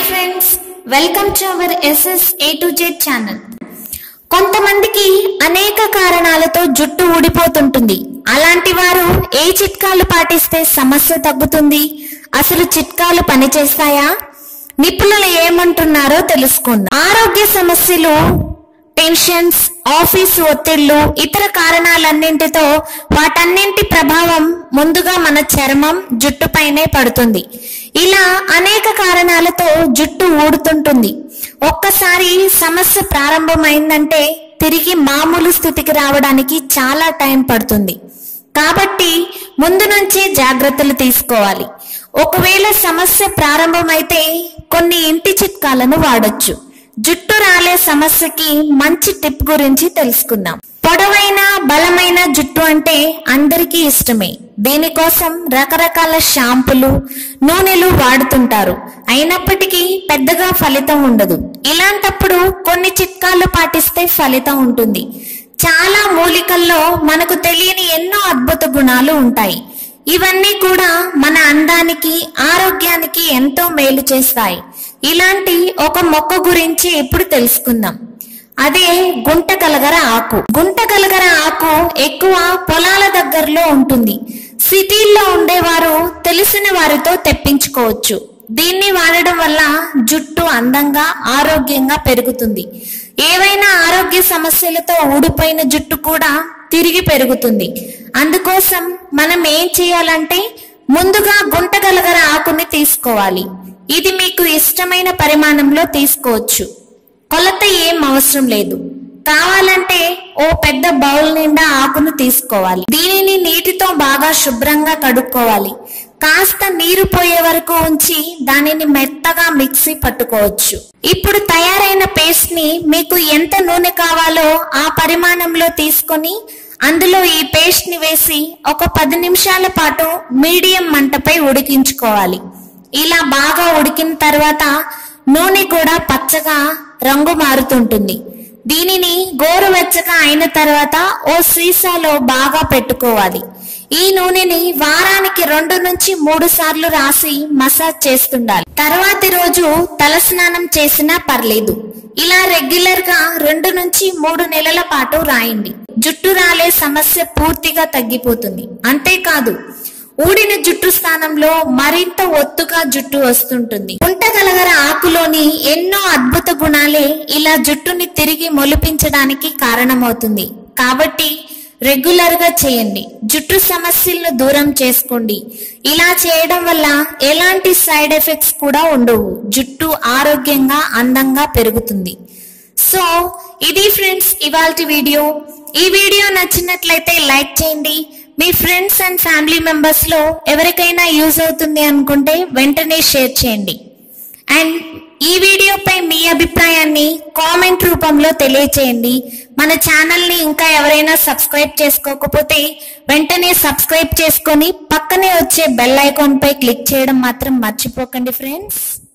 friends welcome to our S S A to Z channel కొంతమందికి అనేక కారణాలతో జుట్టు ఊడిపోతుంటుంది అలాంటి వారు ఏ చిట్కాలు పాటిస్తే సమస్య తగ్గుతుంది అసలు చిట్కాలు పనిచేస్తాయా నిపుణులు ఏమంటున్నారో తెలుసుకుందాం ఆరోగ్య సమస్యలు టెన్షన్స్ ఆఫీసు ఒత్తిళ్లు ఇతర కారణాలన్నింటితో వాటన్నింటి ప్రభావం ముందుగా మన చర్మం జుట్టుపైనే పడుతుంది ఇలా అనేక కారణాలతో జుట్టు ఊడుతుంటుంది ఒక్కసారి సమస్య ప్రారంభమైందంటే తిరిగి మామూలు స్థితికి రావడానికి చాలా టైం పడుతుంది కాబట్టి ముందు నుంచే జాగ్రత్తలు తీసుకోవాలి ఒకవేళ సమస్య ప్రారంభమైతే కొన్ని ఇంటి చిట్కాలను వాడొచ్చు జుట్టు రాలే సమస్యకి మంచి టిప్ గురించి తెలుసుకుందాం పొడవైన బలమైన జుట్టు అంటే అందరికీ ఇష్టమే దీనికోసం రకరకాల షాంపులు నూనెలు వాడుతుంటారు అయినప్పటికీ పెద్దగా ఫలితం ఉండదు ఇలాంటప్పుడు కొన్ని చిట్కాలు పాటిస్తే ఫలితం ఉంటుంది చాలా మూలికల్లో మనకు తెలియని ఎన్నో అద్భుత గుణాలు ఉంటాయి ఇవన్నీ కూడా మన అందానికి ఆరోగ్యానికి ఎంతో మేలు చేస్తాయి ఇలాంటి ఒక మొక్క గురించి ఇప్పుడు తెలుసుకుందాం అదే గుంట కలగర ఆకు గుంట కలగర ఆకు ఎక్కువ పొలాల దగ్గరలో ఉంటుంది సిటీల్లో ఉండేవారు తెలిసిన వారితో తెప్పించుకోవచ్చు దీన్ని వాడడం వల్ల జుట్టు అందంగా ఆరోగ్యంగా పెరుగుతుంది ఏవైనా ఆరోగ్య సమస్యలతో ఊడిపోయిన జుట్టు కూడా తిరిగి పెరుగుతుంది అందుకోసం మనం ఏం చేయాలంటే ముందుగా గుంటగలగర ఆకుని తీసుకోవాలి ఇది మీకు ఇష్టమైన పరిమాణంలో తీసుకోవచ్చు కొలత ఏం అవసరం లేదు కావాలంటే ఓ పెద్ద బౌల్ నిండా ఆకును తీసుకోవాలి దీనిని నీటితో బాగా శుభ్రంగా కడుక్కోవాలి కాస్త నీరు పోయే వరకు ఉంచి దానిని మెత్తగా మిక్సీ పట్టుకోవచ్చు ఇప్పుడు తయారైన పేస్ట్ ని మీకు ఎంత నూనె కావాలో ఆ పరిమాణంలో తీసుకొని అందులో ఈ పేస్ట్ ని వేసి ఒక పది నిమిషాల పాటు మీడియం మంటపై ఉడికించుకోవాలి ఇలా బాగా ఉడికిన తర్వాత నూనె కూడా పచ్చగా రంగు మారుతుంటుంది దీనిని గోరువెచ్చగా అయిన తర్వాత ఓ సీసాలో బాగా పెట్టుకోవాలి ఈ నూనెని వారానికి రెండు నుంచి మూడు సార్లు రాసి మసాజ్ చేస్తుండాలి తర్వాతి రోజు తలస్నానం చేసినా పర్లేదు ఇలా రెగ్యులర్ గా రెండు నుంచి మూడు నెలల పాటు రాయండి జుట్టు రాలే సమస్య పూర్తిగా తగ్గిపోతుంది అంతేకాదు ఊడిన జుట్టు స్థానంలో మరింత ఒత్తుగా జుట్టు వస్తుంటుంది ఉంటగలగర ఆకులోని ఎన్నో అద్భుత గుణాలే ఇలా జుట్టుని తిరిగి మొలిపించడానికి కారణమవుతుంది కాబట్టి రెగ్యులర్ గా చేయండి జుట్టు సమస్యలను దూరం చేసుకోండి ఇలా చేయడం వల్ల ఎలాంటి సైడ్ ఎఫెక్ట్స్ కూడా ఉండవు జుట్టు ఆరోగ్యంగా అందంగా పెరుగుతుంది సో ఇది ఫ్రెండ్స్ ఇవాల్టి వీడియో ఈ వీడియో నచ్చినట్లయితే లైక్ చేయండి మీ ఫ్రెండ్స్ అండ్ ఫ్యామిలీ మెంబర్స్ లో ఎవరికైనా యూజ్ అవుతుంది అనుకుంటే వెంటనే షేర్ చేయండి అండ్ ఈ వీడియోపై మీ అభిప్రాయాన్ని కామెంట్ రూపంలో తెలియచేయండి మన ఛానల్ ని ఇంకా ఎవరైనా సబ్స్క్రైబ్ చేసుకోకపోతే వెంటనే సబ్స్క్రైబ్ చేసుకొని పక్కనే వచ్చే బెల్ ఐకాన్ పై క్లిక్ చేయడం మాత్రం మర్చిపోకండి ఫ్రెండ్స్